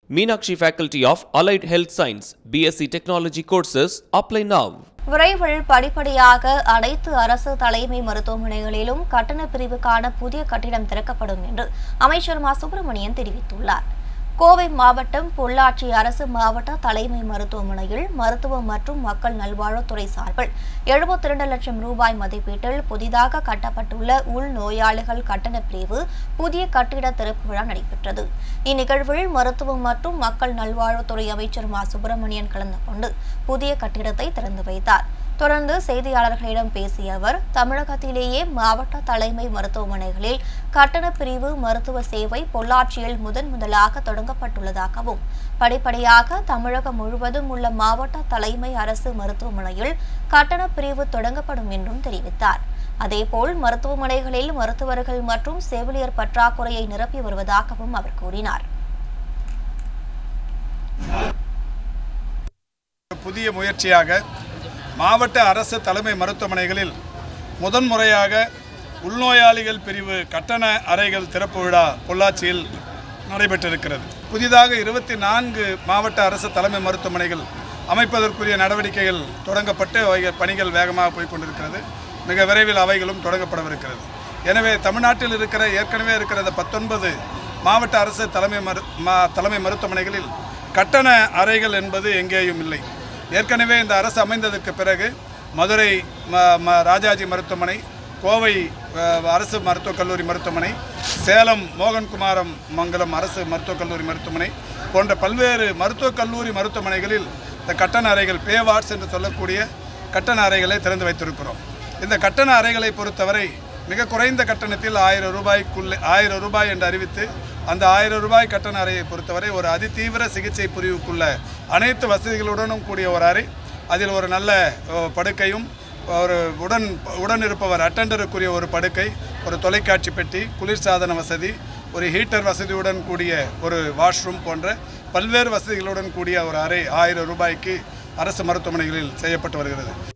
Meenakshi Faculty of Allied Health Science, BSc Technology courses, apply now. விரைவில் படிப்படியாக அனைத்து அரசு தலைமை மருத்துவமனைகளிலும் கட்டண பிரிவுக்கான புதிய கட்டிடம் திறக்கப்படும் என்று அமைச்சர் மா சுப்பிரமணியன் தெரிவித்துள்ளார் கோவை மாவட்டம் பொள்ளாச்சி அரசு மாவட்ட தலைமை மருத்துவமனையில் மருத்துவம் மற்றும் மக்கள் நல்வாழ்வுத்துறை சார்பில் 72 லட்சம் ரூபாய் மதிப்பீட்டில் புதிதாக கட்டப்பட்டுள்ள உள் நோயாளிகள் கட்டண பிரிவு புதிய கட்டிட திறப்பு விழா நடைபெற்றது இந்நிகழ்வில் மருத்துவம் மற்றும் மக்கள் நல்வாழ்வுத்துறை அமைச்சர் மா சுப்பிரமணியன் கலந்து கொண்டு புதிய கட்டிடத்தை திறந்து வைத்தார் தொடர்ந்து செய்தியாளர்களிடம் பேசிய அவர் தமிழகத்திலேயே மாவட்ட தலைமை மருத்துவமனைகளில் கட்டண பிரிவு மருத்துவ சேவை பொள்ளாச்சியில் முதன் முதலாக தொடங்கப்பட்டுள்ளதாகவும் படிப்படியாக தமிழகம் முழுவதும் உள்ள மாவட்ட தலைமை அரசு மருத்துவமனையில் கட்டண பிரிவு தொடங்கப்படும் என்றும் தெரிவித்தார் அதேபோல் மருத்துவமனைகளில் மருத்துவர்கள் மற்றும் செவிலியர் பற்றாக்குறையை நிரப்பி வருவதாகவும் அவர் கூறினார் புதிய முயற்சியாக மாவட்ட அரசு தலைமை மருத்துவமனைகளில் முதன்முறையாக உள்நோயாளிகள் பிரிவு கட்டண அறைகள் திறப்பு விழா பொள்ளாச்சியில் நடைபெற்றிருக்கிறது புதிதாக இருபத்தி நான்கு மாவட்ட அரசு தலைமை மருத்துவமனைகள் அமைப்பதற்குரிய நடவடிக்கைகள் தொடங்கப்பட்டு அவைகள் பணிகள் வேகமாக போய் கொண்டிருக்கிறது மிக விரைவில் அவைகளும் தொடங்கப்படவிருக்கிறது எனவே தமிழ்நாட்டில் இருக்கிற ஏற்கனவே இருக்கிற இந்த பத்தொன்பது மாவட்ட அரசு தலைமை மரு மா தலைமை மருத்துவமனைகளில் கட்டண அறைகள் என்பது எங்கேயும் இல்லை ஏற்கனவே இந்த அரசு அமைந்ததற்கு பிறகு மதுரை ம ம ராஜாஜி மருத்துவமனை கோவை அஹ், அரசு மருத்துவக் கல்லூரி மருத்துவமனை சேலம் மோகன்குமாரம் மங்கலம் அரசு மருத்துவக் கல்லூரி மருத்துவமனை போன்ற பல்வேறு மருத்துவக் கல்லூரி மருத்துவமனைகளில் இந்த கட்டண அறைகள் பே வார்ட்ஸ் என்று சொல்லக்கூடிய கட்டண அறைகளை திறந்து வைத்திருக்கிறோம் இந்த கட்டண அறைகளை பொறுத்தவரை மிக குறைந்த கட்டணத்தில் ஆயிரம் ரூபாய்க்குள்ளே ஆயிரம் ரூபாய் என்று அறிவித்து அந்த ஆயிரம் ரூபாய் கட்டண அறையை பொறுத்தவரை ஒரு அதிதீவிர சிகிச்சை பிரிவுக்குள்ள அனைத்து வசதிகளுடனும் கூடிய ஒரு அறை அதில் ஒரு நல்ல அஹ், படுக்கையும் ஒரு உடன் உடன் இருப்பவர் அட்டண்டருக்குரிய ஒரு படுக்கை ஒரு தொலைக்காட்சி பெட்டி குளிர்சாதன வசதி ஒரு ஹீட்டர் வசதியுடன் கூடிய ஒரு வாஷ்ரூம் போன்ற பல்வேறு வசதிகளுடன் கூடிய ஒரு அறை ஆயிரம் ரூபாய்க்கு அரசு மருத்துவமனைகளில் செய்யப்பட்டு வருகிறது